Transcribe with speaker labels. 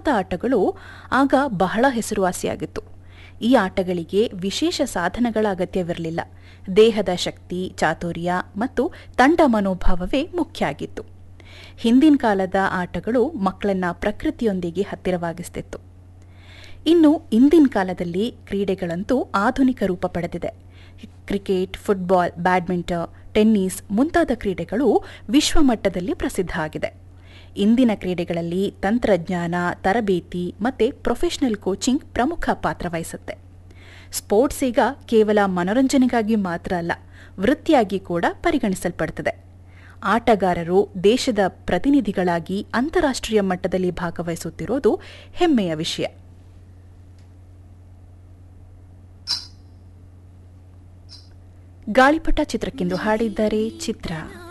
Speaker 1: ಮುಂತಾದ ಆಟಗಳು ಆಗ ಬಹಳ ಹೆಸರುವಾಸಿಯಾಗಿತ್ತು ಈ ಆಟಗಳಿಗೆ ವಿಶೇಷ ಸಾಧನಗಳ ಅಗತ್ಯವಿರಲಿಲ್ಲ ದೇಹದ ಶಕ್ತಿ ಚಾತುರ್ಯ ಮತ್ತು ತಂಡ ಮನೋಭಾವವೇ ಮುಖ್ಯ ಆಗಿತ್ತು ಹಿಂದಿನ ಕಾಲದ ಆಟಗಳು ಮಕ್ಕಳನ್ನ ಪ್ರಕೃತಿಯೊಂದಿಗೆ ಹತ್ತಿರವಾಗಿಸ್ತಿತ್ತು ಇನ್ನು ಇಂದಿನ ಕಾಲದಲ್ಲಿ ಕ್ರೀಡೆಗಳಂತೂ ಆಧುನಿಕ ರೂಪ ಪಡೆದಿದೆ ಕ್ರಿಕೆಟ್ ಫುಟ್ಬಾಲ್ ಬ್ಯಾಡ್ಮಿಂಟನ್ ಟೆನ್ನಿಸ್ ಮುಂತಾದ ಕ್ರೀಡೆಗಳು ವಿಶ್ವಮಟ್ಟದಲ್ಲಿ ಪ್ರಸಿದ್ಧ ಆಗಿದೆ ಇಂದಿನ ಕ್ರೀಡೆಗಳಲ್ಲಿ ತಂತ್ರಜ್ಞಾನ ತರಬೇತಿ ಮತ್ತು ಪ್ರೊಫೆಷನಲ್ ಕೋಚಿಂಗ್ ಪ್ರಮುಖ ಪಾತ್ರ ವಹಿಸುತ್ತೆ ಸ್ಪೋರ್ಟ್ಸ್ ಈಗ ಕೇವಲ ಮನೋರಂಜನೆಗಾಗಿ ಮಾತ್ರ ಅಲ್ಲ ವೃತ್ತಿಯಾಗಿ ಕೂಡ ಪರಿಗಣಿಸಲ್ಪಡುತ್ತದೆ ಆಟಗಾರರು ದೇಶದ ಪ್ರತಿನಿಧಿಗಳಾಗಿ ಅಂತಾರಾಷ್ಟ್ರೀಯ ಮಟ್ಟದಲ್ಲಿ ಭಾಗವಹಿಸುತ್ತಿರೋದು ಹೆಮ್ಮೆಯ ವಿಷಯ ಗಾಳಿಪಟ ಚಿತ್ರಕ್ಕೆಂದು ಹಾಡಿದ್ದಾರೆ ಚಿತ್ರ